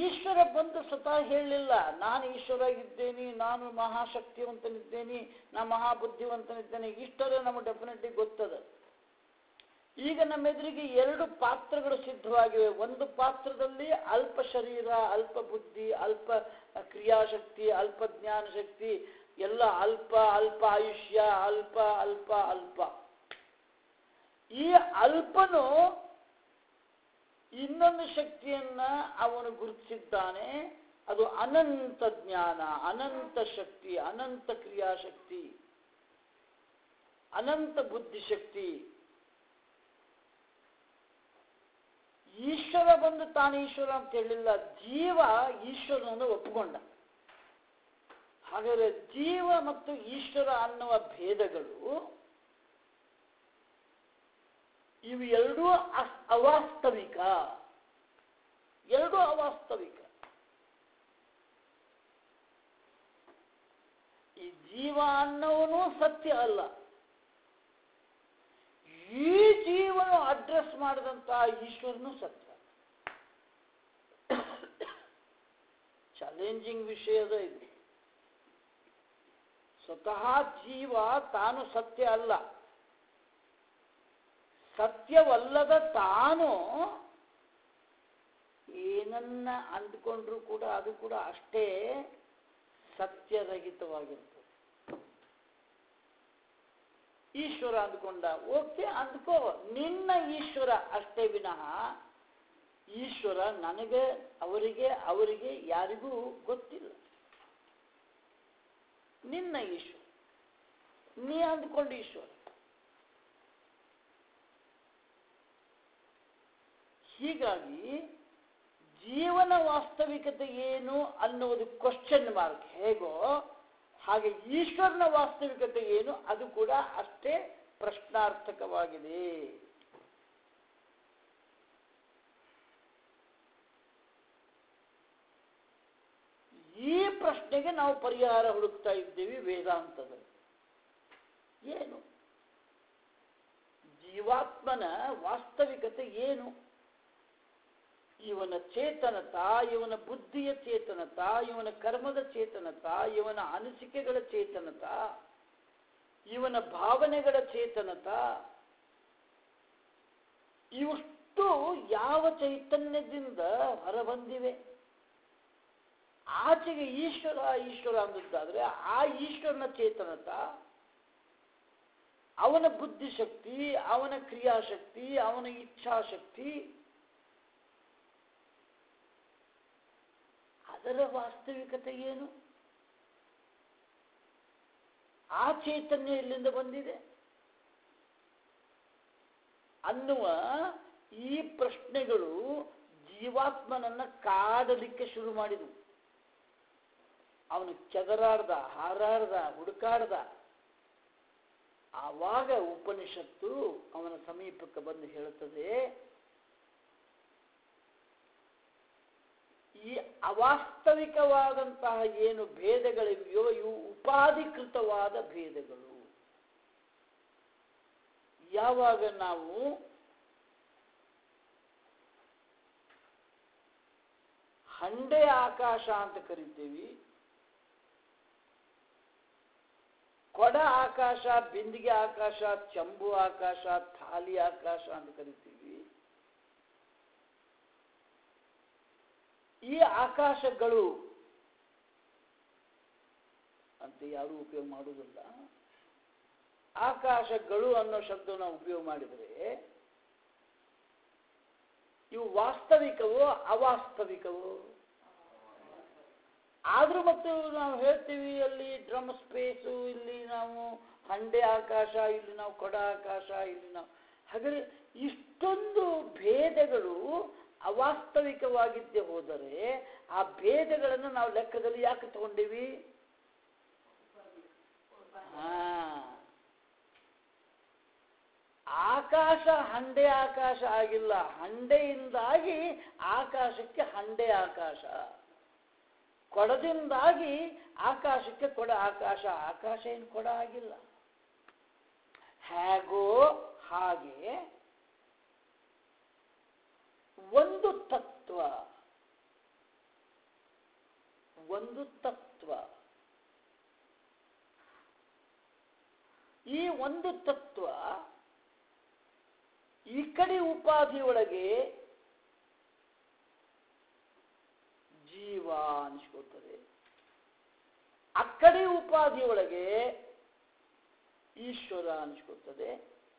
ಈಶ್ವರ ಬಂದು ಸ್ವತಃ ಹೇಳಲಿಲ್ಲ ನಾನು ಈಶ್ವರ ಇದ್ದೇನೆ ನಾನು ಮಹಾಶಕ್ತಿವಂತನಿದ್ದೇನೆ ನಾ ಮಹಾಬುದ್ಧಿವಂತನಿದ್ದೇನೆ ಇಷ್ಟರ ನಮಗೆ ಡೆಫಿನೆಟ್ಲಿ ಗೊತ್ತದ ಈಗ ನಮ್ಮ ಎದುರಿಗೆ ಎರಡು ಪಾತ್ರಗಳು ಸಿದ್ಧವಾಗಿವೆ ಒಂದು ಪಾತ್ರದಲ್ಲಿ ಅಲ್ಪ ಶರೀರ ಅಲ್ಪ ಬುದ್ಧಿ ಅಲ್ಪ ಕ್ರಿಯಾಶಕ್ತಿ ಅಲ್ಪ ಜ್ಞಾನ ಶಕ್ತಿ ಎಲ್ಲ ಅಲ್ಪ ಅಲ್ಪ ಆಯುಷ್ಯ ಅಲ್ಪ ಅಲ್ಪ ಅಲ್ಪ ಈ ಅಲ್ಪನು ಇನ್ನೊಂದು ಶಕ್ತಿಯನ್ನ ಅವನು ಗುರುತಿಸಿದ್ದಾನೆ ಅದು ಅನಂತ ಜ್ಞಾನ ಅನಂತ ಶಕ್ತಿ ಅನಂತ ಕ್ರಿಯಾಶಕ್ತಿ ಅನಂತ ಬುದ್ಧಿಶಕ್ತಿ ಈಶ್ವರ ಬಂದು ತಾನು ಈಶ್ವರ ಅಂತ ಹೇಳಿಲ್ಲ ಜೀವ ಈಶ್ವರನನ್ನು ಒಪ್ಪಿಕೊಂಡ ಹಾಗಾದರೆ ಜೀವ ಮತ್ತು ಈಶ್ವರ ಅನ್ನುವ ಭೇದಗಳು ಇವು ಎರಡೂ ಅಸ್- ಅವಾಸ್ತವಿಕ ಎರಡೂ ಅವಾಸ್ತವಿಕ ಈ ಜೀವ ಅನ್ನೋನು ಸತ್ಯ ಅಲ್ಲ ಈ ಜೀವನ ಅಡ್ರೆಸ್ ಮಾಡಿದಂತಹ ಈಶ್ವರನು ಸತ್ಯ ಚಾಲೆಂಜಿಂಗ್ ವಿಷಯದ ಇದು ಸ್ವತಃ ಜೀವ ತಾನು ಸತ್ಯ ಅಲ್ಲ ಸತ್ಯವಲ್ಲದ ತಾನು ಏನನ್ನ ಅಂದ್ಕೊಂಡ್ರೂ ಕೂಡ ಅದು ಕೂಡ ಅಷ್ಟೇ ಸತ್ಯರಹಿತವಾಗಿರ್ತದೆ ಈಶ್ವರ ಅಂದ್ಕೊಂಡ ಓಕೆ ಅಂದ್ಕೋ ನಿನ್ನ ಈಶ್ವರ ಅಷ್ಟೇ ವಿನಃ ಈಶ್ವರ ನನಗೆ ಅವರಿಗೆ ಅವರಿಗೆ ಯಾರಿಗೂ ಗೊತ್ತಿಲ್ಲ ನಿನ್ನ ಈಶ್ವರ ನೀ ಅಂದ್ಕೊಂಡು ಈಶ್ವರ ಹೀಗಾಗಿ ಜೀವನ ವಾಸ್ತವಿಕತೆ ಏನು ಅನ್ನೋದು ಕ್ವಶನ್ ಮಾರ್ಕ್ ಹೇಗೋ ಹಾಗೆ ಈಶ್ವರನ ವಾಸ್ತವಿಕತೆ ಏನು ಅದು ಕೂಡ ಅಷ್ಟೇ ಪ್ರಶ್ನಾರ್ಥಕವಾಗಿದೆ ಈ ಪ್ರಶ್ನೆಗೆ ನಾವು ಪರಿಹಾರ ಹುಡುಕ್ತಾ ಇದ್ದೇವೆ ವೇದಾಂತದಲ್ಲಿ ಏನು ಜೀವಾತ್ಮನ ವಾಸ್ತವಿಕತೆ ಏನು ಇವನ ಚೇತನತ ಇವನ ಬುದ್ಧಿಯ ಚೇತನತ ಇವನ ಕರ್ಮದ ಚೇತನತ ಇವನ ಅನಿಸಿಕೆಗಳ ಚೇತನತ ಇವನ ಭಾವನೆಗಳ ಚೇತನತ ಇವಿಷ್ಟು ಯಾವ ಚೈತನ್ಯದಿಂದ ಹೊರಬಂದಿವೆ ಆಚೆಗೆ ಈಶ್ವರ ಈಶ್ವರ ಅಂದದ್ದಾದ್ರೆ ಆ ಈಶ್ವರನ ಚೇತನತ ಅವನ ಬುದ್ಧಿಶಕ್ತಿ ಅವನ ಕ್ರಿಯಾಶಕ್ತಿ ಅವನ ಇಚ್ಛಾಶಕ್ತಿ ಅದರ ವಾಸ್ತವಿಕತೆ ಏನು ಆ ಚೈತನ್ಯ ಎಲ್ಲಿಂದ ಬಂದಿದೆ ಅನ್ನುವ ಈ ಪ್ರಶ್ನೆಗಳು ಜೀವಾತ್ಮನನ್ನ ಕಾಡಲಿಕ್ಕೆ ಶುರು ಮಾಡಿದವು ಅವನು ಕೆದರಾಡ್ದ ಹಾರಾಡ್ದ ಹುಡುಕಾಡ್ದ ಆವಾಗ ಉಪನಿಷತ್ತು ಅವನ ಸಮೀಪಕ್ಕೆ ಬಂದು ಹೇಳುತ್ತದೆ ಈ ಅವಾಸ್ತವಿಕವಾದಂತಹ ಏನು ಭೇದಗಳಿವೆಯೋ ಇವು ಉಪಾಧಿಕೃತವಾದ ಭೇದಗಳು ಯಾವಾಗ ನಾವು ಹಂಡೆ ಆಕಾಶ ಅಂತ ಕರಿತೀವಿ ಕೊಡ ಆಕಾಶ ಬಿಂದಿಗೆ ಆಕಾಶ ಚಂಬು ಆಕಾಶ ಥಾಲಿ ಆಕಾಶ ಅಂತ ಕರಿತೀವಿ ಈ ಆಕಾಶಗಳು ಅಂತ ಯಾರು ಉಪಯೋಗ ಮಾಡುವುದಿಲ್ಲ ಆಕಾಶಗಳು ಅನ್ನೋ ಶಬ್ದವನ್ನು ಉಪಯೋಗ ಮಾಡಿದರೆ ಇವು ವಾಸ್ತವಿಕವೋ ಅವಾಸ್ತವಿಕವೋ ಆದ್ರೂ ಮತ್ತು ನಾವು ಹೇಳ್ತೀವಿ ಅಲ್ಲಿ ಡ್ರಮ್ ಸ್ಪೇಸು ಇಲ್ಲಿ ನಾವು ಹಂಡೆ ಆಕಾಶ ಇಲ್ಲಿ ನಾವು ಕೊಡ ಆಕಾಶ ಇಲ್ಲಿ ನಾವು ಹಾಗಾದ್ರೆ ಇಷ್ಟೊಂದು ಭೇದಗಳು ಅವಾಸ್ತವಿಕವಾಗಿದ್ದೇ ಹೋದರೆ ಆ ಭೇದಗಳನ್ನು ನಾವು ಲೆಕ್ಕದಲ್ಲಿ ಯಾಕೆ ತಗೊಂಡೀವಿ ಹಾ ಆಕಾಶ ಹಂಡೆ ಆಕಾಶ ಆಗಿಲ್ಲ ಹಂಡೆಯಿಂದಾಗಿ ಆಕಾಶಕ್ಕೆ ಹಂಡೆ ಆಕಾಶ ಕೊಡದಿಂದಾಗಿ ಆಕಾಶಕ್ಕೆ ಕೊಡ ಆಕಾಶ ಆಕಾಶ ಏನು ಕೊಡ ಆಗಿಲ್ಲ ಹೇಗೋ ಹಾಗೆ ಒಂದು ತತ್ವ ಒಂದು ತತ್ವ ಈ ಒಂದು ತತ್ವ ಈ ಕಡೆ ಉಪಾಧಿಯೊಳಗೆ ಜೀವ ಅನಿಸ್ಕೊಳ್ತದೆ ಆ ಕಡೆ ಉಪಾಧಿಯೊಳಗೆ ಈಶ್ವರ ಅನಿಸ್ಕೊಳ್ತದೆ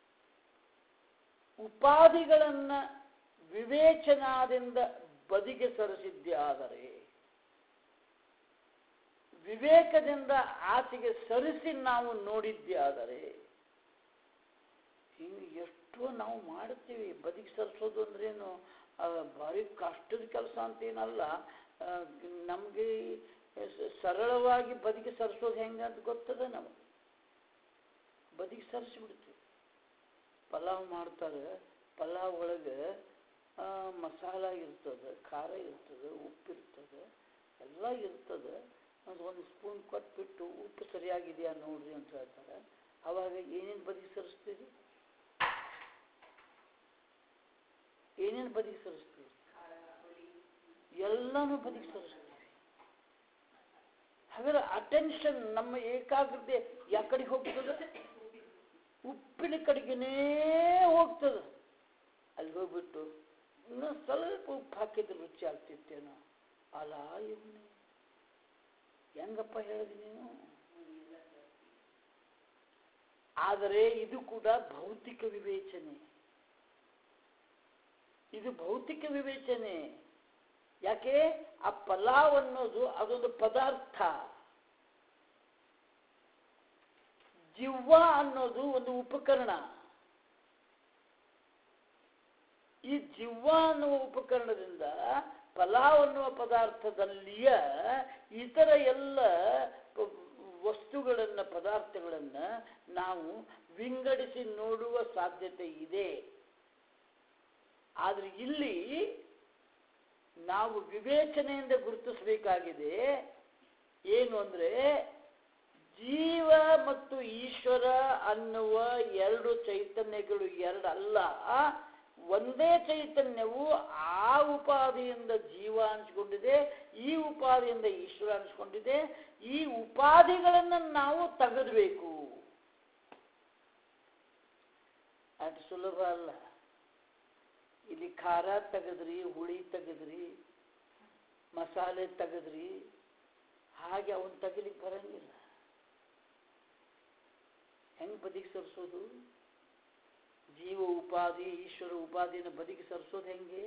ಉಪಾಧಿಗಳನ್ನ ವಿವೇಚನಾದಿಂದ ಬದಿಗೆ ಸರಿಸಿದ್ದೇ ಆದರೆ ವಿವೇಕದಿಂದ ಆಚೆಗೆ ಸರಿಸಿ ನಾವು ನೋಡಿದ್ದೇ ಆದರೆ ಹಿಂಗೆ ಎಷ್ಟೋ ನಾವು ಮಾಡುತ್ತೀವಿ ಬದಿಗೆ ಸರಿಸೋದು ಅಂದ್ರೇನು ಆ, ಭಾರಿ ಕಷ್ಟದ ಕೆಲಸ ಅಂತೇನಲ್ಲ ನಮಗೆ ಸರಳವಾಗಿ ಬದಿಗೆ ಸರಿಸೋದು ಹೆಂಗೆ ಅಂತ ಗೊತ್ತದ ನಮಗೆ ಬದಿಗೆ ಸರಿಸ್ಬಿಡ್ತೀವಿ ಪಲಾವ್ ಮಾಡ್ತಾರೆ ಪಲಾವ್ ಒಳಗೆ ಆ, ಮಸಾಲ ಇರ್ತದೆ ಖಾರ ಇರ್ತದೆ ಉಪ್ಪು ಇರ್ತದೆ ಎಲ್ಲ ಇರ್ತದೆ ಒಂದು ಒಂದು ಸ್ಪೂನ್ ಕೊಟ್ಬಿಟ್ಟು ಉಪ್ಪು ಸರಿಯಾಗಿದೆಯಾ ನೋಡ್ರಿ ಅಂತ ಹೇಳ್ತಾರೆ ಅವಾಗ ಏನೇನು ಬದಿಗೆ ಸರಿಸ್ತೀರಿ ಏನೇನು ಬದಿಗೆ ಸರಿಸ್ತೀರಿ ಎಲ್ಲನೂ ಬದಿಗೆ ಸರಿಸ್ತೀವಿ ಹಾಗಾದ್ರೆ ಅಟೆನ್ಷನ್ ನಮ್ಮ ಏಕಾಗ್ರತೆ ಯಾ ಕಡೆಗೆ ಹೋಗ್ತದೆ ಉಪ್ಪಿನ ಕಡೆಗೇನೇ ಹೋಗ್ತದೆ ಅಲ್ಲಿ ಹೋಗ್ಬಿಟ್ಟು ಇನ್ನೂ ಸ್ವಲ್ಪ ಉಪ್ಪು ಹಾಕಿದ್ರೆ ರುಚಿ ಆಗ್ತಿತ್ತೇನೋ ಅಲ್ಲ ಇವನೇ ಹೆಂಗಪ್ಪ ಹೇಳಿದಿ ನೀನು ಆದರೆ ಇದು ಕೂಡ ಭೌತಿಕ ವಿವೇಚನೆ ಇದು ಭೌತಿಕ ವಿವೇಚನೆ ಯಾಕೆ ಆ ಪಲಾವ್ ಅನ್ನೋದು ಅದೊಂದು ಪದಾರ್ಥ ಜಿವ್ವ ಅನ್ನೋದು ಒಂದು ಉಪಕರಣ ಈ ಜಿವ್ವ ಅನ್ನುವ ಉಪಕರಣದಿಂದ ಪಲಾವ್ ಅನ್ನುವ ಪದಾರ್ಥದಲ್ಲಿಯ ಇತರ ಎಲ್ಲ ಪ- ವಸ್ತುಗಳನ್ನ ಪದಾರ್ಥಗಳನ್ನ ನಾವು ವಿಂಗಡಿಸಿ ನೋಡುವ ಸಾಧ್ಯತೆ ಇದೆ ಆದರೆ ಇಲ್ಲಿ ನಾವು ವಿವೇಚನೆಯಿಂದ ಗುರುತಿಸಬೇಕಾಗಿದೆ ಏನು ಅಂದ್ರೆ ಜೀವ ಮತ್ತು ಈಶ್ವರ ಅನ್ನುವ ಎರಡು ಚೈತನ್ಯಗಳು ಎರಡಲ್ಲ ಒಂದೇ ಚೈತನ್ಯವು ಆ ಉಪಾಧಿಯಿಂದ ಜೀವ ಅನಿಸ್ಕೊಂಡಿದೆ ಈ ಉಪಾಧಿಯಿಂದ ಈಶ್ವರ ಅನಿಸ್ಕೊಂಡಿದೆ ಈ ಉಪಾಧಿಗಳನ್ನು ನಾವು ತೆಗೆದಬೇಕು ಅದು ಸುಲಭ ಅಲ್ಲ ಇಲ್ಲಿ ಖಾರ ತೆಗೆದ್ರಿ ಹುಳಿ ತೆಗೆದ್ರಿ ಮಸಾಲೆ ತೆಗೆದ್ರಿ ಹಾಗೆ ಅವನ್ ತೆಗಿಲಿಕ್ಕೆ ಬರಂಗಿಲ್ಲ ಹೆಂಗ್ ಬದಿಗೆ ಸರಿಸೋದು ಜೀವ ಉಪಾಧಿ ಈಶ್ವರ ಉಪಾಧಿನ ಬದಿಗೆ ಸರಿಸೋದು ಹೆಂಗೆ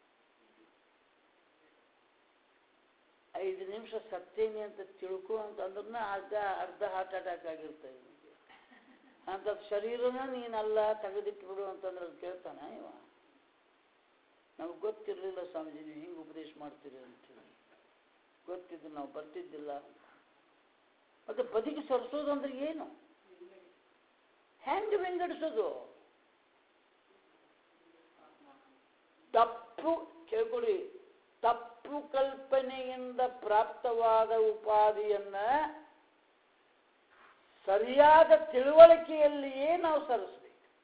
ಐದು ನಿಮಿಷ ಸತ್ತೇನೆ ಅಂತ ತಿಳ್ಕೊ ಅಂತಂದ್ರೆ ಅರ್ಧ ಅರ್ಧ ಹಾರ್ಟ್ ಅಟ್ಯಾಕ್ ಆಗಿರ್ತದೆ ನಿಮಗೆ ಅಂತ ಶರೀರನ ನೀನಲ್ಲ ತೆಗೆದಿಟ್ಟು ಬಿಡು ಅಂತಂದ್ರೆ ಅದು ಕೇಳ್ತಾನ ಇವ ನಮಗೆ ಗೊತ್ತಿರಲಿಲ್ಲ ಸ್ವಾಮೀಜಿ ನೀವು ಹಿಂಗೆ ಉಪದೇಶ ಮಾಡ್ತೀರಿ ಅಂತೇಳಿ ಗೊತ್ತಿದ್ದು ನಾವು ಬರ್ತಿದ್ದಿಲ್ಲ ಅಂತ ಮತ್ತೆ ಬದಿಗೆ ಸರಿಸೋದು ಅಂದ್ರೆ ಏನು ಹೆಂಗೆ ವಿಂಗಡಿಸೋದು ತಪ್ಪು ಕೇಳ್ಕೊಳ್ಳಿ ತಪ್ಪು ಕಲ್ಪನೆಯಿಂದ ಪ್ರಾಪ್ತವಾದ ಉಪಾಧಿಯನ್ನ ಸರಿಯಾದ ತಿಳುವಳಿಕೆಯಲ್ಲಿಯೇ ನಾವು ಸರಿಸ್ಬೇಕು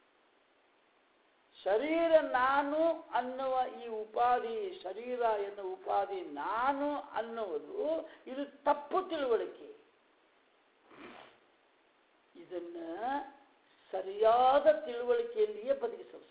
ಶರೀರ ನಾನು ಅನ್ನುವ ಈ ಉಪಾಧಿ ಶರೀರ ಎನ್ನುವ ಉಪಾಧಿ ನಾನು ಅನ್ನುವುದು ಇದು ತಪ್ಪು ತಿಳುವಳಿಕೆ ಇದನ್ನ ಸರಿಯಾದ ತಿಳುವಳಿಕೆಯಲ್ಲಿಯೇ ಬದಗಿಸಬೇಕು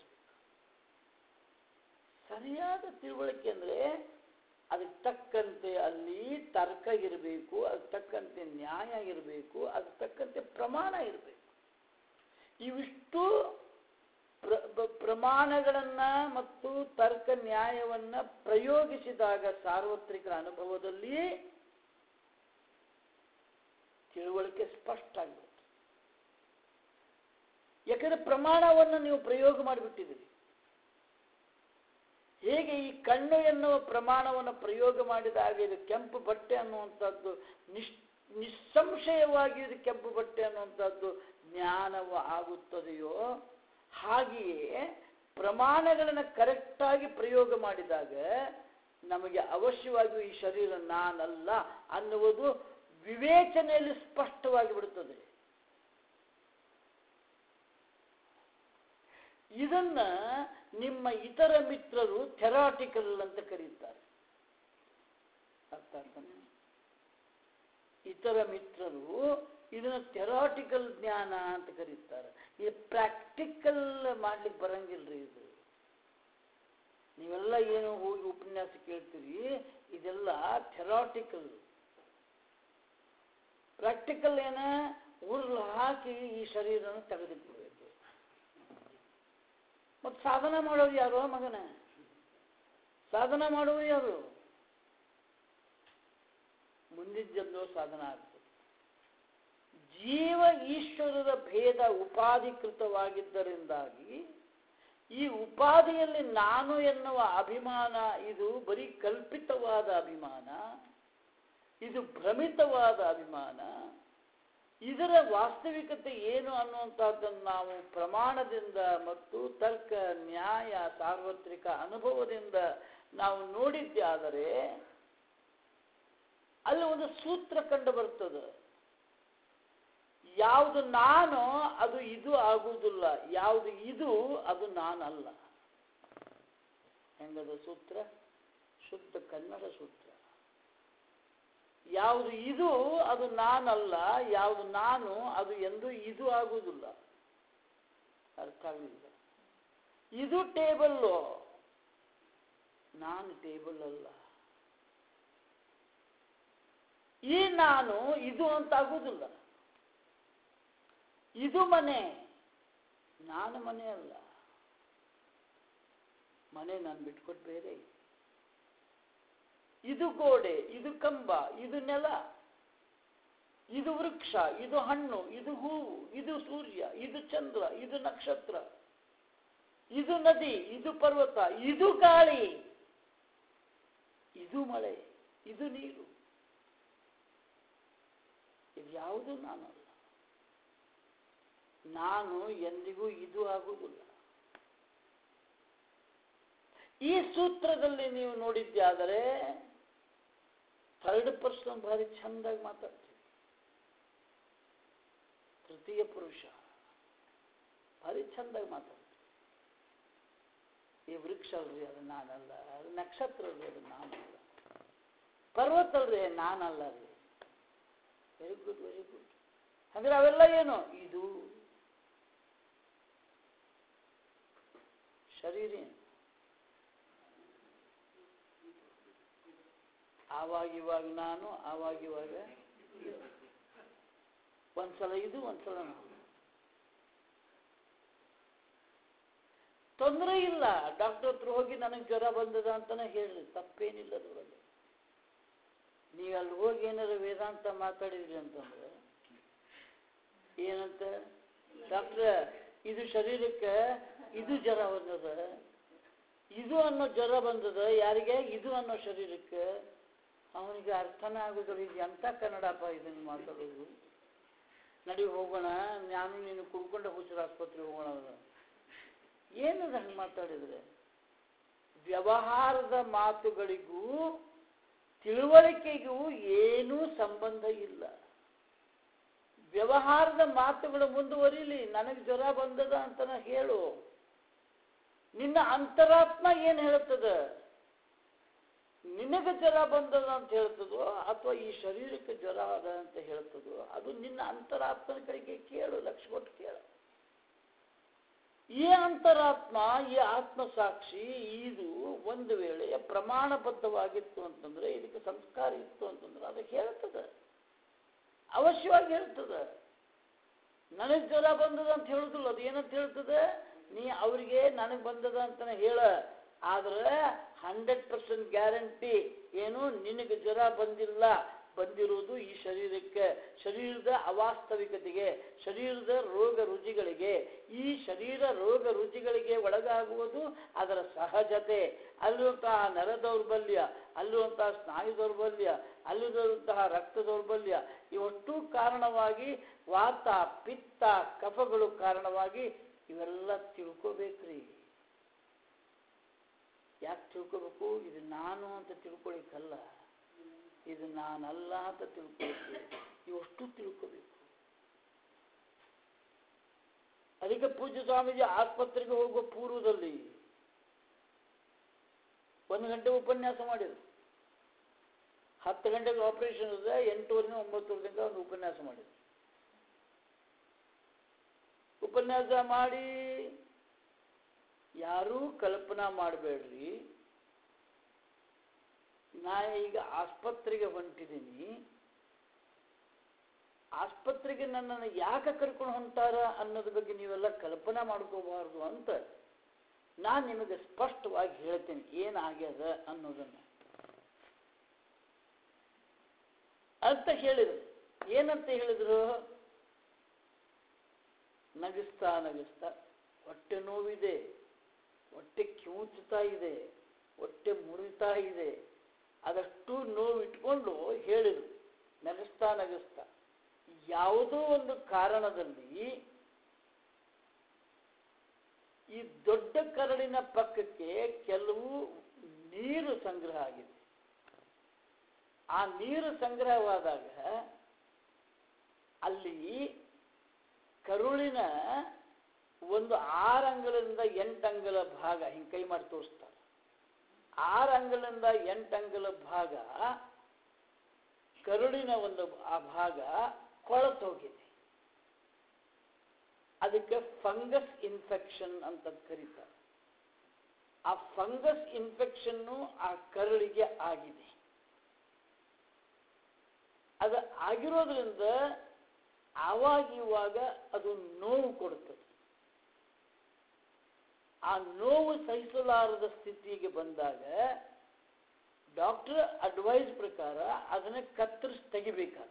ಸರಿಯಾದ ತಿಳುವಳಿಕೆ ಅಂದ್ರೆ ಅದಕ್ಕೆ ತಕ್ಕಂತೆ ಅಲ್ಲಿ ತರ್ಕ ಇರಬೇಕು ಅದಕ್ಕೆ ತಕ್ಕಂತೆ ನ್ಯಾಯ ಇರಬೇಕು ಅದಕ್ಕೆ ತಕ್ಕಂತೆ ಪ್ರಮಾಣ ಇರಬೇಕು ಇವಿಷ್ಟು ಪ್ರ ಬ- ಪ್ರಮಾಣಗಳನ್ನ ಮತ್ತು ತರ್ಕ ನ್ಯಾಯವನ್ನ ಪ್ರಯೋಗಿಸಿದಾಗ ಸಾರ್ವತ್ರಿಕ ಅನುಭವದಲ್ಲಿ ತಿಳುವಳಿಕೆ ಸ್ಪಷ್ಟ ಆಗಿರುತ್ತೆ ಯಾಕಂದ್ರೆ ಪ್ರಮಾಣವನ್ನು ನೀವು ಪ್ರಯೋಗ ಮಾಡಿಬಿಟ್ಟಿದ್ದೀರಿ ಹೇಗೆ ಈ ಕಣ್ಣು ಎನ್ನುವ ಪ್ರಮಾಣವನ್ನು ಪ್ರಯೋಗ ಮಾಡಿದಾಗ ಇದು ಕೆಂಪು ಬಟ್ಟೆ ಅನ್ನುವಂಥದ್ದು ನಿಶ್ ನಿಸ್ಸಂಶಯವಾಗಿ ಇದು ಕೆಂಪು ಬಟ್ಟೆ ಅನ್ನುವಂಥದ್ದು ಜ್ಞಾನವು ಆಗುತ್ತದೆಯೋ ಹಾಗೆಯೇ ಪ್ರಮಾಣಗಳನ್ನು ಕರೆಕ್ಟಾಗಿ ಪ್ರಯೋಗ ಮಾಡಿದಾಗ ನಮಗೆ ಅವಶ್ಯವಾಗಿಯೂ ಈ ಶರೀರ ನಾನಲ್ಲ ಅನ್ನುವುದು ವಿವೇಚನೆಯಲ್ಲಿ ಸ್ಪಷ್ಟವಾಗಿ ಬಿಡುತ್ತದೆ ಇದನ್ನ ನಿಮ್ಮ ಇತರ ಮಿತ್ರರು ಥೆರಾಟಿಕಲ್ ಅಂತ ಕರೀತಾರೆ ಅರ್ಥ ಆಗ್ತಾನೆ ಇತರ ಮಿತ್ರರು ಇದನ್ನ ಥೆರಾಟಿಕಲ್ ಜ್ಞಾನ ಅಂತ ಕರೀತಾರೆ ಈ ಪ್ರಾಕ್ಟಿಕಲ್ ಮಾಡ್ಲಿಕ್ಕೆ ಬರಂಗಿಲ್ರಿ ಇದು ನೀವೆಲ್ಲ ಏನು ಹೋಗಿ ಉಪನ್ಯಾಸ ಕೇಳ್ತೀರಿ ಇದೆಲ್ಲ ಥೆರಾಟಿಕಲ್ ಪ್ರಾಕ್ಟಿಕಲ್ ಏನ ಉರುಳು ಹಾಕಿ ಈ ಶರೀರನ ತೆಗೆದುಬಿಡ್ಬೇಕು ಮತ್ತು ಸಾಧನ ಮಾಡೋರು ಯಾರು ಮಗನ ಸಾಧನ ಮಾಡೋರು ಯಾರು ಮುಂದಿನ ಜನ್ಮ ಸಾಧನ ಆಗ್ತದೆ ಜೀವ ಈಶ್ವರರ ಭೇದ ಉಪಾಧಿಕೃತವಾಗಿದ್ದರಿಂದಾಗಿ ಈ ಉಪಾಧಿಯಲ್ಲಿ ನಾನು ಎನ್ನುವ ಅಭಿಮಾನ ಇದು ಬರೀ ಕಲ್ಪಿತವಾದ ಅಭಿಮಾನ ಇದು ಭ್ರಮಿತವಾದ ಅಭಿಮಾನ ಇದರ ವಾಸ್ತವಿಕತೆ ಏನು ಅನ್ನುವಂಥದ್ದನ್ನು ನಾವು ಪ್ರಮಾಣದಿಂದ ಮತ್ತು ತರ್ಕ ನ್ಯಾಯ ಸಾರ್ವತ್ರಿಕ ಅನುಭವದಿಂದ ನಾವು ನೋಡಿದ್ದೇ ಆದರೆ ಅಲ್ಲಿ ಒಂದು ಸೂತ್ರ ಕಂಡು ಬರ್ತದೆ ಯಾವುದು ನಾನು ಅದು ಇದು ಆಗುವುದಿಲ್ಲ ಯಾವುದು ಇದು ಅದು ನಾನಲ್ಲ ಹೆಂಗದ ಸೂತ್ರ ಶುದ್ಧ ಕನ್ನಡ ಸೂತ್ರ ಯಾವುದು ಇದು ಅದು ನಾನಲ್ಲ ಯಾವುದು ನಾನು ಅದು ಎಂದು ಇದು ಆಗುವುದಿಲ್ಲ ಅರ್ಥ ಆಗಲಿಲ್ಲ ಇದು ಟೇಬಲ್ಲು ನಾನು ಟೇಬಲ್ ಅಲ್ಲ ಈ ನಾನು ಇದು ಅಂತ ಆಗುವುದಿಲ್ಲ ಇದು ಮನೆ ನಾನು ಮನೆ ಅಲ್ಲ ಮನೆ ನಾನು ಬಿಟ್ಕೊಟ್ಟು ಬೇರೆ ಇದು ಗೋಡೆ ಇದು ಕಂಬ ಇದು ನೆಲ ಇದು ವೃಕ್ಷ ಇದು ಹಣ್ಣು ಇದು ಹೂವು ಇದು ಸೂರ್ಯ ಇದು ಚಂದ್ರ ಇದು ನಕ್ಷತ್ರ ಇದು ನದಿ ಇದು ಪರ್ವತ ಇದು ಗಾಳಿ ಇದು ಮಳೆ ಇದು ನೀರು ಇದು ಯಾವುದು ನಾನಲ್ಲ ನಾನು ಎಂದಿಗೂ ಇದು ಆಗುವುದಿಲ್ಲ ಈ ಸೂತ್ರದಲ್ಲಿ ನೀವು ನೋಡಿದ್ದೆ ಆದರೆ ಥರ್ಡ್ ಪರ್ಸನ್ ಭಾರಿ ಚಂದಾಗಿ ಮಾತಾಡ್ತೀವಿ ತೃತೀಯ ಪುರುಷ ಭಾರಿ ಚಂದಾಗಿ ಮಾತಾಡ್ತೀವಿ ಈ ವೃಕ್ಷ ಅಲ್ರಿ ಅದು ನಾನಲ್ಲ ಅದು ನಕ್ಷತ್ರ ಅಲ್ರಿ ಅದು ನಾನಲ್ಲ ಪರ್ವತ ಅಲ್ರಿ ನಾನಲ್ಲ ರೀ ವೆರಿ ಗುಡ್ ವೆರಿ ಗುಡ್ ಅಂದ್ರೆ ಅವೆಲ್ಲ ಏನು ಇದು ಶರೀರ ಏನು ಆವಾಗ ಇವಾಗ ನಾನು ಆವಾಗ ಇವಾಗ ಇದು. ಒಂದ್ಸಲ ಇದು ಒಂದ್ಸಲ ನಾನು ತೊಂದರೆ ಇಲ್ಲ ಡಾಕ್ಟರ್ ಹತ್ರ ಹೋಗಿ ನನಗೆ ಜ್ವರ ಬಂದದ ಅಂತಾನೆ ಹೇಳಿ ತಪ್ಪೇನಿಲ್ಲ ಅದರೊಳಗೆ ನೀವು ಅಲ್ಲಿ ಹೋಗಿ ಏನಾರ ವೇದಾಂತ ಮಾತಾಡಿದ್ರಿ ಅಂತಂದ್ರೆ ಏನಂತ ಡಾಕ್ಟ್ರ ಇದು ಶರೀರಕ್ಕೆ ಇದು ಜ್ವರ ಬಂದದ ಇದು ಅನ್ನೋ ಜ್ವರ ಬಂದದ ಯಾರಿಗೆ ಇದು ಅನ್ನೋ ಶರೀರಕ್ಕೆ ಅವನಿಗೆ ಅರ್ಥನೇ ಆಗೋದಿಲ್ಲ ಇದು ಎಂಥ ಕನ್ನಡಪ್ಪ ಇದನ್ನು ಮಾತಾಡೋದು ನಡಿ ಹೋಗೋಣ ನಾನು ನೀನು ಕುಡ್ಕೊಂಡು ಹುಚ್ಚರ ಆಸ್ಪತ್ರೆಗೆ ಹೋಗೋಣ ಅದು. ಏನದು ಹಂಗೆ ಮಾತಾಡಿದ್ರೆ ವ್ಯವಹಾರದ ಮಾತುಗಳಿಗೂ ತಿಳುವಳಿಕೆಗೂ ಏನೂ ಸಂಬಂಧ ಇಲ್ಲ ವ್ಯವಹಾರದ ಮಾತುಗಳು ಮುಂದುವರಿಲಿ ನನಗೆ ಜ್ವರ ಬಂದದ ಅಂತನ ಹೇಳು ನಿನ್ನ ಅಂತರಾತ್ಮ ಏನು ಹೇಳ್ತದ ನಿನಗೆ ಜ್ವರ ಬಂದದ ಅಂತ ಹೇಳ್ತದೋ ಅಥವಾ ಈ ಶರೀರಕ್ಕೆ ಜ್ವರ ಅದ ಅಂತ ಹೇಳ್ತದೋ ಅದು ನಿನ್ನ ಅಂತರಾತ್ಮನ ಕಡೆಗೆ ಕೇಳು ಲಕ್ಷ ಕೊಟ್ಟು ಕೇಳು ಈ ಅಂತರಾತ್ಮ ಈ ಆತ್ಮಸಾಕ್ಷಿ ಇದು ಒಂದು ವೇಳೆ ಪ್ರಮಾಣಬದ್ಧವಾಗಿತ್ತು ಅಂತಂದ್ರೆ ಇದಕ್ಕೆ ಸಂಸ್ಕಾರ ಇತ್ತು ಅಂತಂದ್ರೆ ಅದು ಹೇಳ್ತದೆ ಅವಶ್ಯವಾಗಿ ಹೇಳ್ತದೆ ನನಗೆ ಜ್ವರ ಬಂದದ ಅಂತ ಹೇಳುದಿಲ್ಲ ಅದು ಏನಂತ ಹೇಳ್ತದೆ ನೀ ಅವರಿಗೆ ನನಗೆ ಬಂದದ ಅಂತಾನೆ ಹೇಳ ಆದ್ರೆ ಹಂಡ್ರೆಡ್ ಪರ್ಸೆಂಟ್ ಗ್ಯಾರಂಟಿ ಏನು ನಿನಗೆ ಜ್ವರ ಬಂದಿಲ್ಲ ಬಂದಿರುವುದು ಈ ಶರೀರಕ್ಕೆ ಶರೀರದ ಅವಾಸ್ತವಿಕತೆಗೆ ಶರೀರದ ರೋಗ ರುಚಿಗಳಿಗೆ ಈ ಶರೀರ ರೋಗ ರುಚಿಗಳಿಗೆ ಒಳಗಾಗುವುದು ಅದರ ಸಹಜತೆ ಅಲ್ಲಿರುವಂತಹ ನರ ದೌರ್ಬಲ್ಯ ಅಲ್ಲಿರುವಂತಹ ಸ್ನಾಯು ದೌರ್ಬಲ್ಯ ಅಲ್ಲಿರುವಂತಹ ರಕ್ತ ದೌರ್ಬಲ್ಯ ಇವಷ್ಟು ಕಾರಣವಾಗಿ ವಾತ ಪಿತ್ತ ಕಫಗಳು ಕಾರಣವಾಗಿ ಇವೆಲ್ಲ ತಿಳ್ಕೋಬೇಕ್ರಿ ಯಾಕೆ ತಿಳ್ಕೋಬೇಕು ಇದು ನಾನು ಅಂತ ತಿಳ್ಕೊಳಿಕ್ಕಲ್ಲ ಇದು ನಾನಲ್ಲ ಅಂತ ತಿಳ್ಕೊಳ್ಬೇಕು ಇವಷ್ಟು ತಿಳ್ಕೋಬೇಕು ಅದಕ್ಕೆ ಪೂಜ್ಯ ಸ್ವಾಮೀಜಿ ಆಸ್ಪತ್ರೆಗೆ ಹೋಗುವ ಪೂರ್ವದಲ್ಲಿ ಒಂದು ಗಂಟೆ ಉಪನ್ಯಾಸ ಮಾಡಿದರು ಹತ್ತು ಗಂಟೆಗೆ ಆಪರೇಷನ್ ಇದೆ ಎಂಟೂವರೆಯಿಂದ ಒಂಬತ್ತುವರೆ ತನಕ ಒಂದು ಉಪನ್ಯಾಸ ಮಾಡಿದೆ ಉಪನ್ಯಾಸ ಮಾಡಿ ಯಾರೂ ಕಲ್ಪನಾ ಮಾಡಬೇಡ್ರಿ ನಾ ಈಗ ಆಸ್ಪತ್ರೆಗೆ ಹೊಂಟಿದ್ದೀನಿ ಆಸ್ಪತ್ರೆಗೆ ನನ್ನನ್ನು ಯಾಕೆ ಕರ್ಕೊಂಡು ಹೊಂಟಾರ ಅನ್ನೋದ್ರ ಬಗ್ಗೆ ನೀವೆಲ್ಲ ಕಲ್ಪನಾ ಮಾಡ್ಕೋಬಾರ್ದು ಅಂತ ನಾನು ನಿಮಗೆ ಸ್ಪಷ್ಟವಾಗಿ ಹೇಳ್ತೇನೆ ಏನಾಗ್ಯದ ಅನ್ನೋದನ್ನು ಅಂತ ಹೇಳಿದರು ಏನಂತ ಹೇಳಿದ್ರು ನಗಿಸ್ತಾ ನಗಿಸ್ತಾ ಹೊಟ್ಟೆ ನೋವಿದೆ ಹೊಟ್ಟೆ ಕಿವುಚುತ್ತಾ ಇದೆ ಹೊಟ್ಟೆ ಮುರಿತಾ ಇದೆ ಅದಷ್ಟು ನೋವು ಇಟ್ಕೊಂಡು ಹೇಳಿದರು ನಗಿಸ್ತಾ ನಗಿಸ್ತಾ ಯಾವುದೋ ಒಂದು ಕಾರಣದಲ್ಲಿ ಈ ದೊಡ್ಡ ಕರಡಿನ ಪಕ್ಕಕ್ಕೆ ಕೆಲವು ನೀರು ಸಂಗ್ರಹ ಆಗಿದೆ ಆ ನೀರು ಸಂಗ್ರಹವಾದಾಗ ಅಲ್ಲಿ ಕರುಳಿನ ಒಂದು ಆರು ಅಂಗಲದಿಂದ ಎಂಟು ಅಂಗಲ ಭಾಗ ಹಿಂಗೆ ಕೈ ಮಾಡಿ ತೋರಿಸ್ತಾರೆ ಆರು ಅಂಗಲಿಂದ ಎಂಟು ಅಂಗಲ ಭಾಗ ಕರುಳಿನ ಒಂದು ಆ ಭಾಗ ಕೊಳತು ಹೋಗಿದೆ ಅದಕ್ಕೆ ಫಂಗಸ್ ಇನ್ಫೆಕ್ಷನ್ ಅಂತ ಕರೀತಾರೆ ಆ ಫಂಗಸ್ ಇನ್ಫೆಕ್ಷನ್ನು ಆ ಕರುಳಿಗೆ ಆಗಿದೆ ಅದು ಆಗಿರೋದ್ರಿಂದ ಆವಾಗ ಇವಾಗ ಅದು ನೋವು ಕೊಡುತ್ತದೆ ಆ ನೋವು ಸಹಿಸಲಾರದ ಸ್ಥಿತಿಗೆ ಬಂದಾಗ ಡಾಕ್ಟರ್ ಅಡ್ವೈಸ್ ಪ್ರಕಾರ ಅದನ್ನ ಕತ್ತರಿಸಿ ತೆಗಿಬೇಕಾಗ್ತದೆ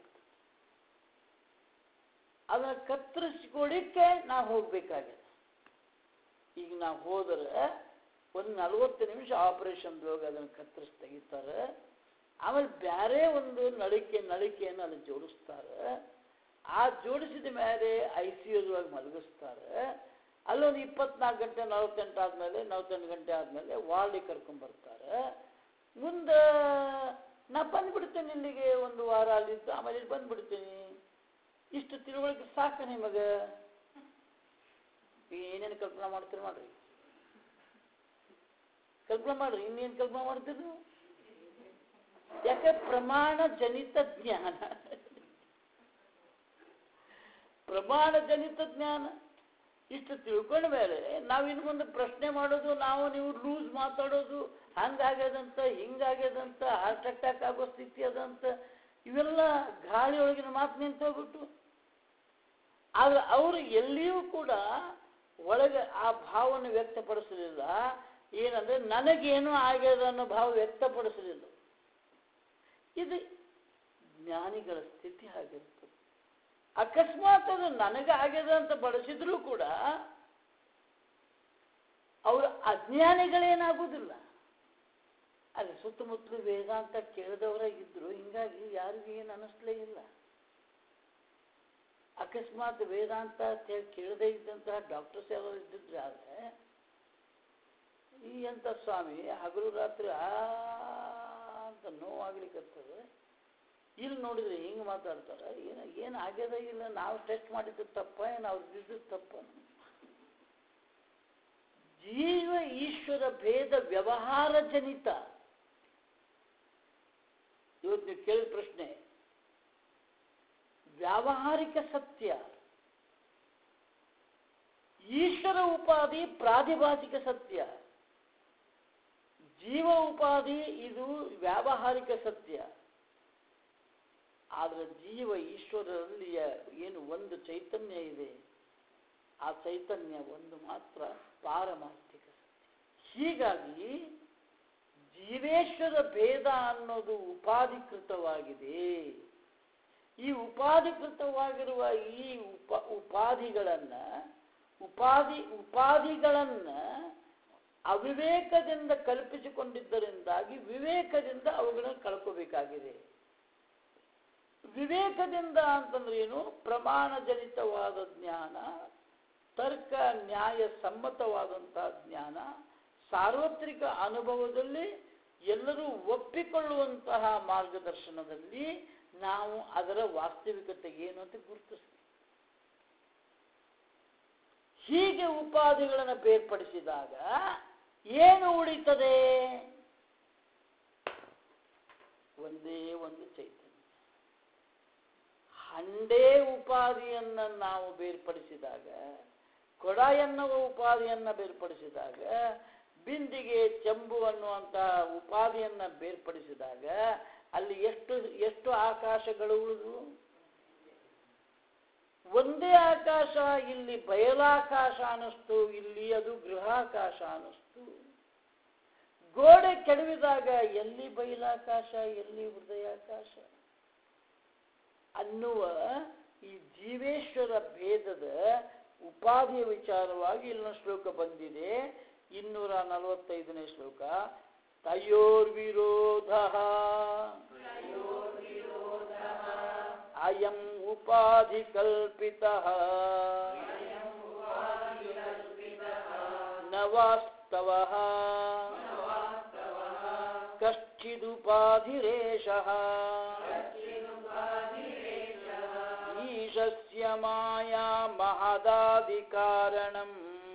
ಅದನ್ನ ಕತ್ತರಿಸ್ಕೊಳಿಕ್ಕೆ ನಾವು ಹೋಗ್ಬೇಕಾಗಿದೆ ಈಗ ನಾವು ಹೋದರೆ ಒಂದು ನಲವತ್ತು ನಿಮಿಷ ಆಪರೇಷನ್ದೊಳಗೆ ಅದನ್ನು ಕತ್ತರಿಸಿ ತೆಗಿತಾರೆ ಆಮೇಲೆ ಬೇರೆ ಒಂದು ನಳಿಕೆ ನಳಿಕೆಯನ್ನು ಅಲ್ಲಿ ಜೋಡಿಸ್ತಾರೆ ಆ ಜೋಡಿಸಿದ ಮೇಲೆ ಐ ಸಿ ಯುದೊಳಗೆ ಮಲಗಿಸ್ತಾರೆ ಅಲ್ಲೊಂದು ಇಪ್ಪತ್ನಾಲ್ಕು ಗಂಟೆ ನಲವತ್ತೆಂಟು ಆದಮೇಲೆ ನಲವತ್ತೆಂಟು ಗಂಟೆ ಆದಮೇಲೆ ವಾರ್ಡಿಗೆ ಕರ್ಕೊಂಡ್ಬರ್ತಾರೆ ಮುಂದೆ ನಾ ಬಂದ್ಬಿಡ್ತೇನೆ ಇಲ್ಲಿಗೆ ಒಂದು ವಾರ ಅಲ್ಲಿದ್ದು ಆಮೇಲೆ ಇಲ್ಲಿ ಬಂದ್ಬಿಡ್ತೀನಿ ಇಷ್ಟು ತಿಳುವಳಿಕೆ ಸಾಕು ನಿಮಗೆ ಏನೇನು ಕಲ್ಪನಾ ಮಾಡ್ತೀರಿ ಮಾಡ್ರಿ ಕಲ್ಪನಾ ಮಾಡ್ರಿ ಇನ್ನೇನು ಕಲ್ಪನಾ ಮಾಡ್ತೀರಿ ನೀವು ಯಾಕೆ ಪ್ರಮಾಣ ಜನಿತ ಜ್ಞಾನ ಪ್ರಮಾಣ ಜನಿತ ಜ್ಞಾನ ಇಷ್ಟು ತಿಳ್ಕೊಂಡ ಮೇಲೆ ನಾವು ಇನ್ನು ಮುಂದೆ ಪ್ರಶ್ನೆ ಮಾಡೋದು ನಾವು ನೀವು ಲೂಸ್ ಮಾತಾಡೋದು ಹಂಗಾಗ್ಯದಂತ ಹಿಂಗಾಗ್ಯದಂತ ಹಾರ್ಟ್ ಅಟ್ಯಾಕ್ ಆಗೋ ಸ್ಥಿತಿ ಅದಂತ ಇವೆಲ್ಲ ಗಾಳಿಯೊಳಗಿನ ಮಾತು ನಿಂತೋಗ್ಬಿಟ್ಟು ಆದ್ರೆ ಅವರು ಎಲ್ಲಿಯೂ ಕೂಡ ಒಳಗೆ ಆ ಭಾವವನ್ನು ವ್ಯಕ್ತಪಡಿಸಲಿಲ್ಲ ಏನಂದ್ರೆ ನನಗೇನು ಆಗ್ಯದ ಅನ್ನೋ ಭಾವ ವ್ಯಕ್ತಪಡಿಸಲಿಲ್ಲ ಇದು ಜ್ಞಾನಿಗಳ ಸ್ಥಿತಿ ಆಗಿರ್ತದೆ ಅಕಸ್ಮಾತ್ ಅದು ನನಗೆ ಆಗ್ಯದ ಅಂತ ಬಳಸಿದ್ರೂ ಕೂಡ ಅವರು ಅಜ್ಞಾನಿಗಳೇನಾಗುವುದಿಲ್ಲ ಅಲ್ಲಿ ಸುತ್ತಮುತ್ತಲು ವೇದಾಂತ ಕೇಳಿದವರಾಗಿದ್ರು ಹಿಂಗಾಗಿ ಯಾರಿಗೂ ಏನು ಅನ್ನಿಸ್ಲೇ ಇಲ್ಲ ಅಕಸ್ಮಾತ್ ವೇದಾಂತ ಅಂತ ಕೇಳದೇ ಇದ್ದಂತಹ ಡಾಕ್ಟರ್ಸ್ ಯಾರು ಇದ್ದಿದ್ರೆ ಆದರೆ ಈ ಅಂತ ಸ್ವಾಮಿ ಹಗಲು ರಾತ್ರಿ ಆ ಅಂತ ನೋವಾಗ್ಲಿಕ್ಕತ್ತದ ಇಲ್ಲಿ ನೋಡಿದ್ರೆ ಹಿಂಗೆ ಮಾತಾಡ್ತಾರೆ ಏನು ಏನು ಆಗ್ಯದ ಇಲ್ಲ ನಾವು ಟೆಸ್ಟ್ ಮಾಡಿದ್ದು ತಪ್ಪ ಏನು ಅವ್ರದ್ದು ತಪ್ಪ ಜೀವ ಈಶ್ವರ ಭೇದ ವ್ಯವಹಾರ ಜನಿತ ಇವತ್ತು ನೀವು ಕೇಳಿದ ಪ್ರಶ್ನೆ ವ್ಯಾವಹಾರಿಕ ಸತ್ಯ ಈಶ್ವರ ಉಪಾಧಿ ಪ್ರಾತಿಭಾಸಿಕ ಸತ್ಯ ಜೀವ ಉಪಾಧಿ ಇದು ವ್ಯಾವಹಾರಿಕ ಸತ್ಯ ಆದರೆ ಜೀವ ಈಶ್ವರರಲ್ಲಿ ಏನು ಒಂದು ಚೈತನ್ಯ ಇದೆ ಆ ಚೈತನ್ಯ ಒಂದು ಮಾತ್ರ ಪಾರಮಾರ್ಥಿಕ ಸತ್ಯ ಹೀಗಾಗಿ ಜೀವೇಶ್ವರ ಭೇದ ಅನ್ನೋದು ಉಪಾಧಿಕೃತವಾಗಿದೆ ಈ ಉಪಾಧಿಕೃತವಾಗಿರುವ ಈ ಉಪ ಉಪಾಧಿಗಳನ್ನ ಉಪಾಧಿ ಉಪಾಧಿಗಳನ್ನ ಅವಿವೇಕದಿಂದ ಕಲ್ಪಿಸಿಕೊಂಡಿದ್ದರಿಂದಾಗಿ ವಿವೇಕದಿಂದ ಅವುಗಳನ್ನು ಕಳ್ಕೋಬೇಕಾಗಿದೆ ವಿವೇಕದಿಂದ ಅಂತಂದ್ರೆ ಏನು ಪ್ರಮಾಣಜನಿತವಾದ ಜ್ಞಾನ ತರ್ಕ ನ್ಯಾಯ ಸಮ್ಮತವಾದಂತಹ ಜ್ಞಾನ ಸಾರ್ವತ್ರಿಕ ಅನುಭವದಲ್ಲಿ ಎಲ್ಲರೂ ಒಪ್ಪಿಕೊಳ್ಳುವಂತಹ ಮಾರ್ಗದರ್ಶನದಲ್ಲಿ ನಾವು ಅದರ ವಾಸ್ತವಿಕತೆ ಏನು ಅಂತ ಗುರುತಿಸ್ತೀವಿ ಹೀಗೆ ಉಪಾಧಿಗಳನ್ನು ಬೇರ್ಪಡಿಸಿದಾಗ ಏನು ಉಳಿತದೆ ಒಂದೇ ಒಂದು ಚೈತನ್ಯ ಹಂಡೇ ಉಪಾಧಿಯನ್ನು ನಾವು ಬೇರ್ಪಡಿಸಿದಾಗ ಕೊಡ ಎನ್ನುವ ಉಪಾಧಿಯನ್ನು ಬೇರ್ಪಡಿಸಿದಾಗ ಬಿಂದಿಗೆ ಚೆಂಬು ಅನ್ನುವಂಥ ಉಪಾಧಿಯನ್ನು ಬೇರ್ಪಡಿಸಿದಾಗ ಅಲ್ಲಿ ಎಷ್ಟು ಎಷ್ಟು ಆಕಾಶಗಳು ಉಳಿದು ಒಂದೇ ಆಕಾಶ ಇಲ್ಲಿ ಬಯಲಾಕಾಶ ಅನ್ನಿಸ್ತು ಇಲ್ಲಿ ಅದು ಗೃಹಾಕಾಶ ಅನ್ನಿಸ್ತು ಗೋಡೆ ಕೆಡವಿದಾಗ ಎಲ್ಲಿ ಬಯಲಾಕಾಶ ಎಲ್ಲಿ ಹೃದಯಾಕಾಶ ಅನ್ನುವ ಈ ಜೀವೇಶ್ವರ ಭೇದದ ಉಪಾಧಿಯ ವಿಚಾರವಾಗಿ ಇಲ್ಲಿನ ಶ್ಲೋಕ ಬಂದಿದೆ ಇನ್ನೂರ ನಲವತ್ತೈದನೇ ಶ್ಲೋಕ ತಯೋರ್ವಿರೋಧ ಅಯಂ ಉಪಾಧಿ ಕಲ್ಪಿತ ನ ವಾಸ್ತವ ಕಶ್ಚಿದುಪಾಧಿರೇಶ ಈಶಸ್ಯ ಮಾಯಾ ಮಹದಾದಿಕಾರಣಂ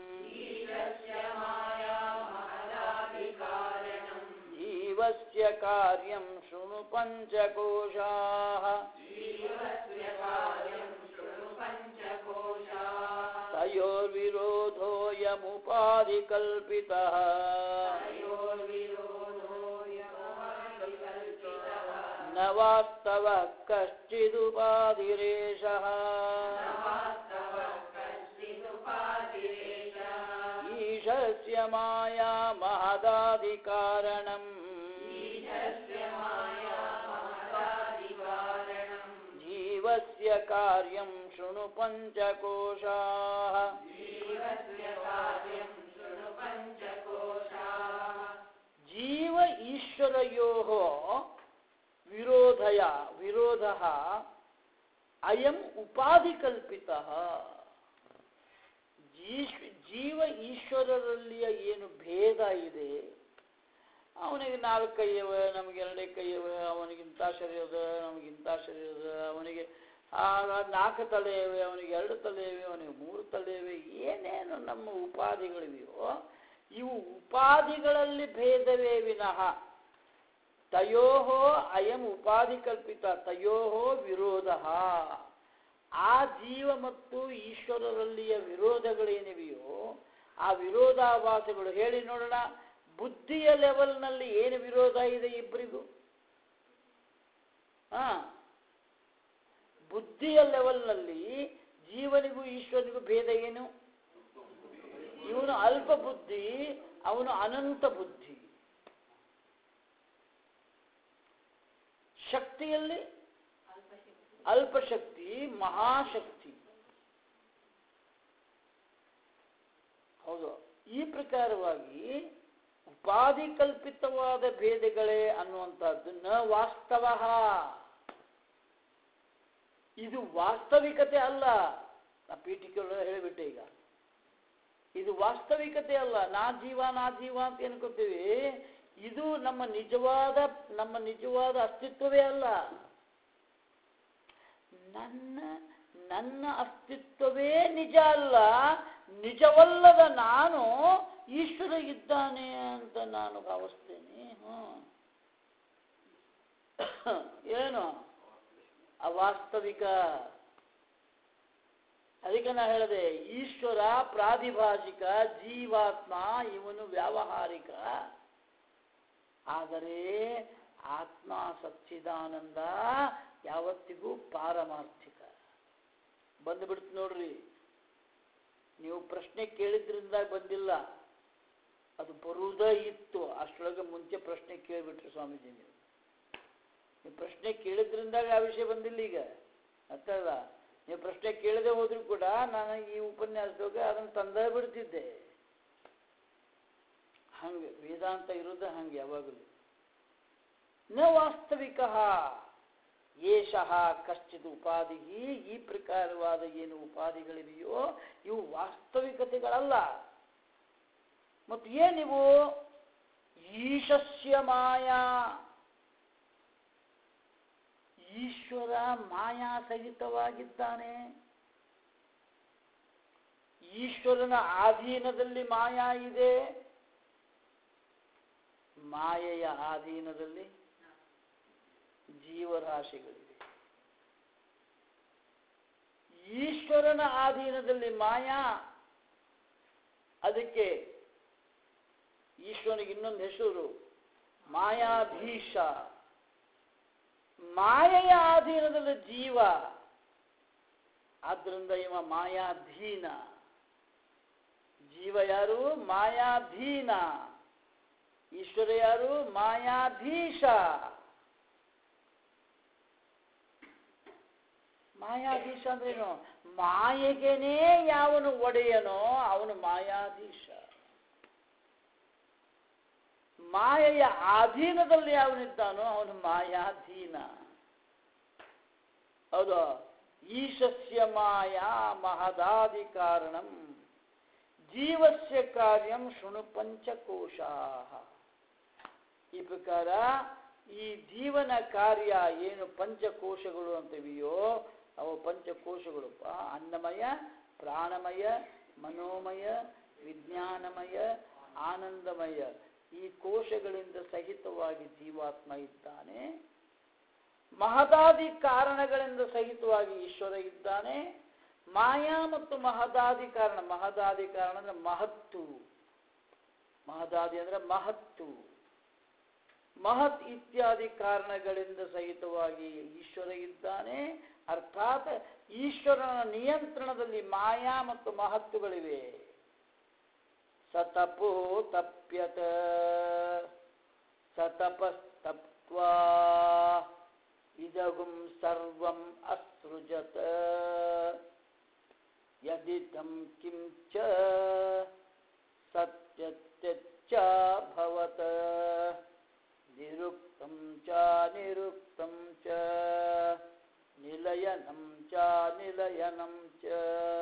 ಜೀವಸ್ಯ ಕಾರ್ಯಂ ಶೃಣು ಪಂಚಕೋಶಾಃ तयोर्विरोधोऽयमुपाधिकल्पितः न वास्तवः कश्चिदुपाधिरेशः ईशस्य माया महदादिकारणम् जीवस्य कार्यं शृणु पञ्चकोशाः जीव ईश्वरयोः विरोधय विरोधः अयम् ಉಪಾಧಿಕಲ್ಪಿತಃ ಜೀಶ್- ಜೀವ ಈಶ್ವರರಲ್ಲಿಯ ಏನು ಭೇದ ಇದೆ ಅವನಿಗೆ ನಾಲ್ಕು ಕೈಯವ ನಮಗೆ ಎರಡೇ ಕೈಯವ ಅವನಿಗಿಂತ ಶರೀರ ಅದ ನಮಗಿಂತ ಶರೀರ ಅದ ಅವನಿಗೆ ಆ ನಾಲ್ಕು ತಲೆ ಇವೆ ಅವನಿಗೆ ಎರಡು ತಲೆ ಇವೆ ಅವನಿಗೆ ಮೂರು ತಲೆ ಇವೆ ಏನೇನು ನಮ್ಮ ಉಪಾಧಿಗಳಿವೆಯೋ ಇವು ಉಪಾಧಿಗಳಲ್ಲಿ ಭೇದವೇ ವಿನಃ ತಯೋ ಅಯಂ ಉಪಾಧಿ ಕಲ್ಪಿತ ತಯೋ ವಿರೋಧ ಆ ಜೀವ ಮತ್ತು ಈಶ್ವರರಲ್ಲಿಯ ವಿರೋಧಗಳೇನಿವೆಯೋ ಆ ವಿರೋಧಾಭಾಸಗಳು ಹೇಳಿ ನೋಡೋಣ ಬುದ್ಧಿಯ ಲೆವೆಲ್ನಲ್ಲಿ ಏನು ವಿರೋಧ ಇದೆ ಇಬ್ಬರಿಗೂ ಹಾ ಬುದ್ಧಿಯ ಲೆವೆಲ್ನಲ್ಲಿ ಜೀವನಿಗೂ ಈಶ್ವರನಿಗೂ ಭೇದ ಏನು ಇವನು ಅಲ್ಪ ಬುದ್ಧಿ ಅವನು ಅನಂತ ಬುದ್ಧಿ ಶಕ್ತಿಯಲ್ಲಿ ಅಲ್ಪ ಶಕ್ತಿ ಮಹಾಶಕ್ತಿ ಹೌದು ಈ ಪ್ರಕಾರವಾಗಿ ಉಪಾಧಿ ಕಲ್ಪಿತವಾದ ಭೇದಗಳೇ ಅನ್ನುವಂಥದ್ದು ನ ವಾಸ್ತವ ಇದು ವಾಸ್ತವಿಕತೆ ಅಲ್ಲ ನಾ ಪೀಠಿಕೆ ಹೇಳಿಬಿಟ್ಟೆ ಈಗ ಇದು ವಾಸ್ತವಿಕತೆ ಅಲ್ಲ ನಾ ಜೀವ ನಾ ಜೀವ ಅಂತ ಅನ್ಕೋತೀವಿ ಇದು ನಮ್ಮ ನಿಜವಾದ ನಮ್ಮ ನಿಜವಾದ ಅಸ್ತಿತ್ವವೇ ಅಲ್ಲ ನನ್ನ ನನ್ನ ಅಸ್ತಿತ್ವವೇ ನಿಜ ಅಲ್ಲ ನಿಜವಲ್ಲದ ನಾನು ಈಶ್ವರ ಇದ್ದಾನೆ ಅಂತ ನಾನು ಭಾವಿಸ್ತೇನೆ ಹ್ಮ್. ಏನು ಅವಾಸ್ತವಿಕ ಅದಕ್ಕೆ ನಾ ಹೇಳಿದೆ ಈಶ್ವರ ಪ್ರಾದಿಭಾಷಿಕ ಜೀವಾತ್ಮ ಇವನು ವ್ಯಾವಹಾರಿಕ ಆದರೆ ಆತ್ಮ ಸಚ್ಚಿದಾನಂದ ಯಾವತ್ತಿಗೂ ಪಾರಮಾರ್ಥಿಕ ಬಂದುಬಿಡ್ತು ನೋಡ್ರಿ ನೀವು ಪ್ರಶ್ನೆ ಕೇಳಿದ್ರಿಂದ ಬಂದಿಲ್ಲ ಅದು ಬರುವುದೇ ಇತ್ತು ಅಷ್ಟರೊಳಗೆ ಮುಂಚೆ ಪ್ರಶ್ನೆ ಕೇಳಿಬಿಟ್ರಿ ಸ್ವಾಮೀಜಿ ನೀವು ನೀವು ಪ್ರಶ್ನೆ ಕೇಳಿದ್ರಿಂದಾಗ ಆ ವಿಷಯ ಬಂದಿಲ್ಲ ಈಗ ಅರ್ಥಲ್ಲ ನೀವು ಪ್ರಶ್ನೆ ಕೇಳದೆ ಹೋದ್ರೂ ಕೂಡ ನಾನು ಈ ಉಪನ್ಯಾಸದಾಗ ಅದನ್ನು ತಂದೇ ಬಿಡ್ತಿದ್ದೆ ಹಂಗೆ ವೇದಾಂತ ಇರೋದು ಹಂಗೆ ಯಾವಾಗಲೂ ನ ವಾಸ್ತವಿಕ ಏಷಃ ಕಶ್ಚಿತ್ ಉಪಾಧಿ ಈ ಪ್ರಕಾರವಾದ ಏನು ಉಪಾಧಿಗಳಿವೆಯೋ ಇವು ವಾಸ್ತವಿಕತೆಗಳಲ್ಲ ಮತ್ತು ಏನಿವು ಈಶಸ್ಯ ಮಾಯಾ ಈಶ್ವರ ಮಾಯಾ ಸಹಿತವಾಗಿದ್ದಾನೆ ಈಶ್ವರನ ಆಧೀನದಲ್ಲಿ ಮಾಯಾ ಇದೆ ಮಾಯೆಯ ಆಧೀನದಲ್ಲಿ ಜೀವರಾಶಿಗಳಿವೆ ಈಶ್ವರನ ಆಧೀನದಲ್ಲಿ ಮಾಯಾ ಅದಕ್ಕೆ ಈಶ್ವರನಿಗೆ ಇನ್ನೊಂದು ಹೆಸರು ಮಾಯಾಧೀಶ ಮಾಯೆಯ ಆಧೀನದಲ್ಲಿ ಜೀವ ಆದ್ರಿಂದ ಇವ ಮಾಯಾಧೀನ ಜೀವ ಯಾರು ಮಾಯಾಧೀನ ಈಶ್ವರ ಯಾರು ಮಾಯಾಧೀಶ ಮಾಯಾಧೀಶ ಅಂದ್ರೇನು ಮಾಯೆಗೆನೇ ಯಾವನು ಒಡೆಯನೋ ಅವನು ಮಾಯಾಧೀಶ ಮಾಯೆಯ ಅಧೀನದಲ್ಲಿ ಯಾವನಿದ್ದಾನೋ ಅವನು ಮಾಯಾಧೀನ ಹೌದು ಈಶಸ್ಯ ಮಾಯಾ ಮಹದಾದಿ ಕಾರಣಂ ಜೀವಸ್ಯ ಕಾರ್ಯಂ ಶೃಣು ಪಂಚಕೋಶ ಈ ಪ್ರಕಾರ ಈ ಜೀವನ ಕಾರ್ಯ ಏನು ಪಂಚಕೋಶಗಳು ಅಂತೀವಿಯೋ ಅವು ಪಂಚಕೋಶಗಳು ಆ, ಅನ್ನಮಯ ಪ್ರಾಣಮಯ ಮನೋಮಯ ವಿಜ್ಞಾನಮಯ ಆನಂದಮಯ ಈ ಕೋಶಗಳಿಂದ ಸಹಿತವಾಗಿ ಜೀವಾತ್ಮ ಇದ್ದಾನೆ ಮಹದಾದಿ ಕಾರಣಗಳಿಂದ ಸಹಿತವಾಗಿ ಈಶ್ವರ ಇದ್ದಾನೆ ಮಾಯಾ ಮತ್ತು ಮಹದಾದಿ ಕಾರಣ ಮಹದಾದಿ ಕಾರಣ ಅಂದ್ರೆ ಮಹತ್ತು ಮಹದಾದಿ ಅಂದ್ರೆ ಮಹತ್ತು ಮಹತ್ ಇತ್ಯಾದಿ ಕಾರಣಗಳಿಂದ ಸಹಿತವಾಗಿ ಈಶ್ವರ ಇದ್ದಾನೆ ಅರ್ಥಾತ್ ಈಶ್ವರನ ನಿಯಂತ್ರಣದಲ್ಲಿ ಮಾಯಾ ಮತ್ತು ಮಹತ್ತುಗಳಿವೆ ಸತಪೋ ತಪ್ಯತ ಸತಪಸ್ತಪ್ವಾ ಇದಗುಂ ಸರ್ವಂ ಅಸೃಜತ ಯದಿದಂ ಕಿಂ ಚ ಸತ್ಯತ್ಯಚ್ಚ ಭವತ ನಿರುಕ್ತಂ ಚ ನಿರುಕ್ತಂ ಚ ನಿಲಯನಂ ಚ ನಿಲಯನಂ ಚ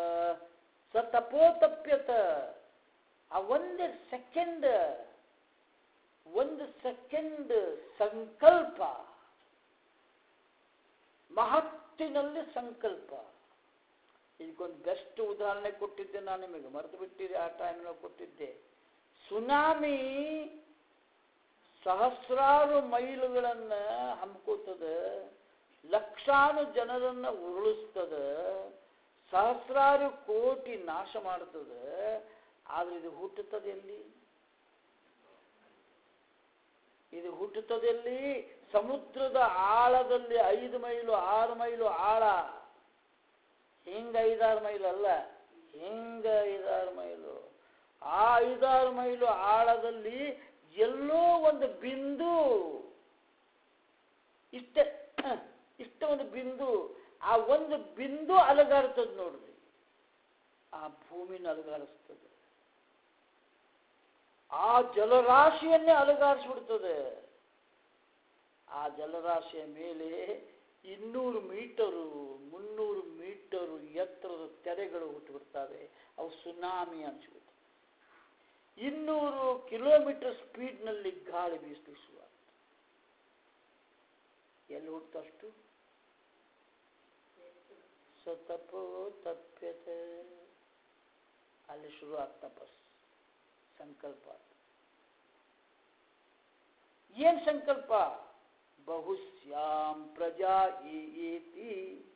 ಸತಪೋತಪ್ಯತ ಆ ಒಂದು ಸೆಕೆಂಡ್ ಒಂದು ಸೆಕೆಂಡ್ ಸಂಕಲ್ಪ ಮಹತ್ತಿನಲ್ಲಿ ಸಂಕಲ್ಪ ಇದಕ್ಕೊಂದು ಬೆಸ್ಟ್ ಉದಾಹರಣೆ ಕೊಟ್ಟಿದ್ದೆ ನಾನು ನಿಮಗೆ ಮರೆತು ಬಿಟ್ಟಿದೆ ಆ ಟೈಮ್ನಲ್ಲಿ ಕೊಟ್ಟಿದ್ದೆ ಸುನಾಮಿ ಸಹಸ್ರಾರು ಮೈಲುಗಳನ್ನ ಹಮ್ಕೋತದ ಲಕ್ಷಾನು ಜನರನ್ನ ಉರುಳಿಸ್ತದ ಸಹಸ್ರಾರು ಕೋಟಿ ನಾಶ ಮಾಡ್ತದ ಆದ್ರೆ ಇದು ಹುಟ್ಟುತ್ತದೆ ಎಲ್ಲಿ ಇದು ಹುಟ್ಟುತ್ತದೆ ಎಲ್ಲಿ ಸಮುದ್ರದ ಆಳದಲ್ಲಿ ಐದು ಮೈಲು ಆರು ಮೈಲು ಆಳ ಹಿಂಗ ಐದಾರು ಮೈಲು ಅಲ್ಲ ಹಿಂಗ ಐದಾರು ಮೈಲು ಆ ಐದಾರು ಮೈಲು ಆಳದಲ್ಲಿ ಎಲ್ಲೋ ಒಂದು ಬಿಂದು ಇಷ್ಟ ಇಷ್ಟ ಒಂದು ಬಿಂದು ಆ ಒಂದು ಬಿಂದು ಅಲಗಾಡ್ತದೆ ನೋಡ್ರಿ ಆ ಭೂಮಿನ ಅಲಗಾಡಿಸ್ತದೆ ಆ ಜಲರಾಶಿಯನ್ನೇ ಅಲಗಾಡಿಸ್ಬಿಡ್ತದೆ ಆ ಜಲರಾಶಿಯ ಮೇಲೆ ಇನ್ನೂರು ಮೀಟರು ಮುನ್ನೂರು ಮೀಟರು ಎತ್ತರದ ತೆರೆಗಳು ಹುಟ್ಟುಬಿಡ್ತವೆ ಅವು ಸುನಾಮಿ ಅನ್ಸ್ಬಿಡ್ತವೆ ಇನ್ನೂರು ಕಿಲೋಮೀಟರ್ ಸ್ಪೀಡ್ನಲ್ಲಿ ಗಾಳಿ ಬೀಸಿಸುವ ಎಲ್ಲಿ ಹುಟ್ಟಷ್ಟು ಸತಪೋ ತಪ್ಯತೆ ಅಲ್ಲಿ ಶುರು ಆದ ತಪಸ್ ಸಂಕಲ್ಪ ಏನ್ ಸಂಕಲ್ಪ ಬಹುಶ್ಯಾಂ ಪ್ರಜಾ ಏತಿ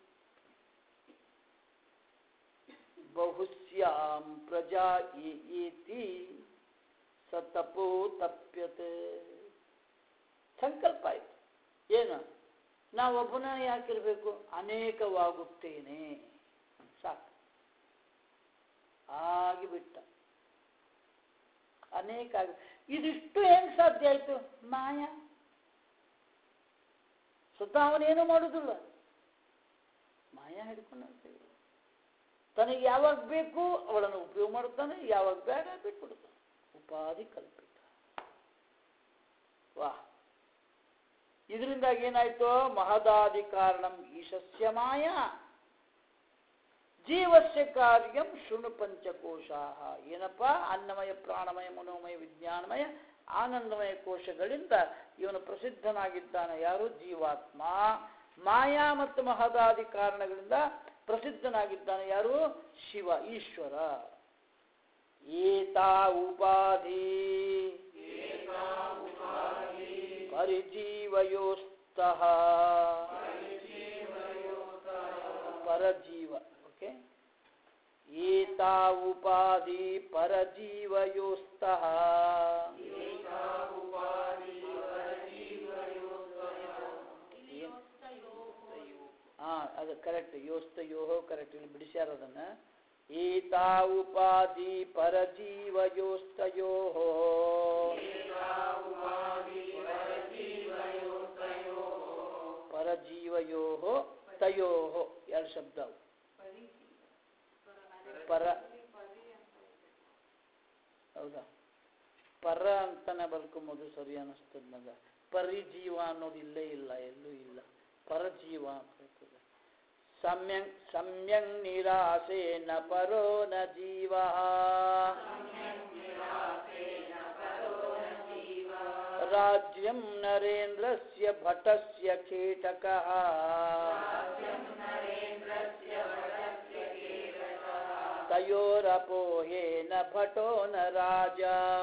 ಬಹುಶ್ಯಾಂ ಪ್ರಜಾ ಏತಿ ಸತಪೋ ತಪ್ಯತೆ ಸಂಕಲ್ಪ ಆಯ್ತು ಏನು ನಾವೊಬ್ಬನ ಯಾಕಿರ್ಬೇಕು ಅನೇಕವಾಗುತ್ತೇನೆ ಸಾಕು ಆಗಿಬಿಟ್ಟ ಅನೇಕ ಆಗಿ ಇದಿಷ್ಟು ಹೆಂಗ್ ಸಾಧ್ಯ ಆಯ್ತು ಮಾಯ ಸ್ವತಃ ಅವನೇನು ಮಾಡುದಿಲ್ಲ ಮಾಯ ಹಿಡ್ಕೊಂಡು ತನಗೆ ಯಾವಾಗ ಬೇಕು ಅವಳನ್ನು ಉಪಯೋಗ ಮಾಡ್ತಾನೆ ಯಾವಾಗ ಬೇಡ ಬಿಟ್ಬಿಡ್ತಾನೆ ಉಪಾಧಿ ಕಲ್ಪಿತ ವಾಹ್ ಇದರಿಂದಾಗಿ ಏನಾಯ್ತು ಮಹದಾದಿ ಕಾರಣಂ ಈಶಸ್ಯ ಮಾಯ ಜೀವಸ್ಯ ಕಾರ್ಯಂ ಶೃಣು ಪಂಚಕೋಶ ಏನಪ್ಪ ಅನ್ನಮಯ ಪ್ರಾಣಮಯ ಮನೋಮಯ ವಿಜ್ಞಾನಮಯ ಆನಂದಮಯ ಕೋಶಗಳಿಂದ ಇವನು ಪ್ರಸಿದ್ಧನಾಗಿದ್ದಾನೆ ಯಾರು ಜೀವಾತ್ಮ ಮಾಯಾ ಮತ್ತು ಮಹದಾದಿ ಕಾರಣಗಳಿಂದ ಪ್ರಸಿದ್ಧನಾಗಿದ್ದಾನೆ ಯಾರು ಶಿವ ಈಶ್ವರ ಏತಾ ಉಪಾಧಿ ಪರಜೀವಯೋಸ್ತಃ ಪರಜೀವ ಓಕೆ ಏತಾ ಉಪಾಧಿ ಪರಜೀವಯೋಸ್ತಃ ಏನ್? ಹಾ ಅದು ಕರೆಕ್ಟ್ ಯೋಸ್ತಯೋ ಕರೆಕ್ಟ್ ಇಲ್ಲಿ ಬಿಡಿಸ್ಯಾರ ಅದನ್ನ ಏತಾ ಉಪಾಧಿ ಪರಜೀವಯೋಸ್ತಯೋ ಪರಜೀವಯೋ ತಯೋ ಎರಡು ಶಬ್ದ ಅವು ಪರ ಹೌದಾ ಪರ ಅಂತಾನೆ ಬರ್ಕೊಂಬೋದು ಸರಿ ಅನಿಸ್ತದ ನಂಗೆ ಪರಿಜೀವ ಅನ್ನೋದು ಇಲ್ಲೇ ಇಲ್ಲ ಎಲ್ಲೂ ಇಲ್ಲ ಪರಜೀವ ಅಂತ ಇರ್ತದೆ ಸಮ್ಯಂ ಸಮ್ಯಂ ನಿರಾಸೇನ ಪರೋ ನ ಜೀವ ರಾಜ್ಯಂ ನರೇಂದ್ರಸ್ಯ ಭಟಸ್ಯ ಕೀಟಕಃ ತಯೋರಪೋಹೇನ ಭಟೋ ನ ರಾಜ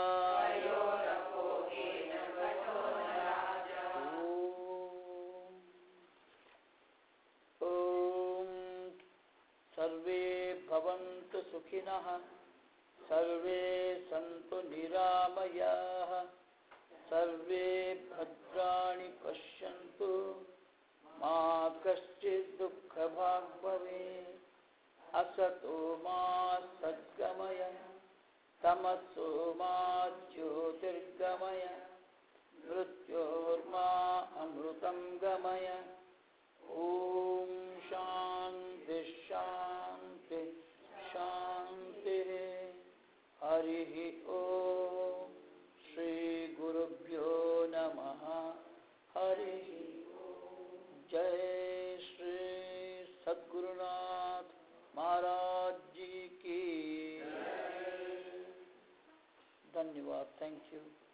ಓಂ ಸರ್ವೇ ಭವಂತು ಸುಖಿನಃ ಸರ್ವೇ ಸಂತು ನಿರಾಮಯಾಃ ಸರ್ವೇ ಭದ್ರಾಣಿ ಪಶ್ಯಂತು ಮಾ ಕಶ್ಚಿತ್ ದುಃಖಭಾಗ್ ಭವೇತ್ असतो मा सद्गमय तमसो मा ज्योतिर्गमय मृत्योर्मा अमृतं गमय ॐ शान्ति शान्ति शान्तिः हरिः ॐ श्रीगुरुभ्यो नमः हरिः जय श्री सद्गुरुनाथ महाराज जी की धन्यवाद थैंक यू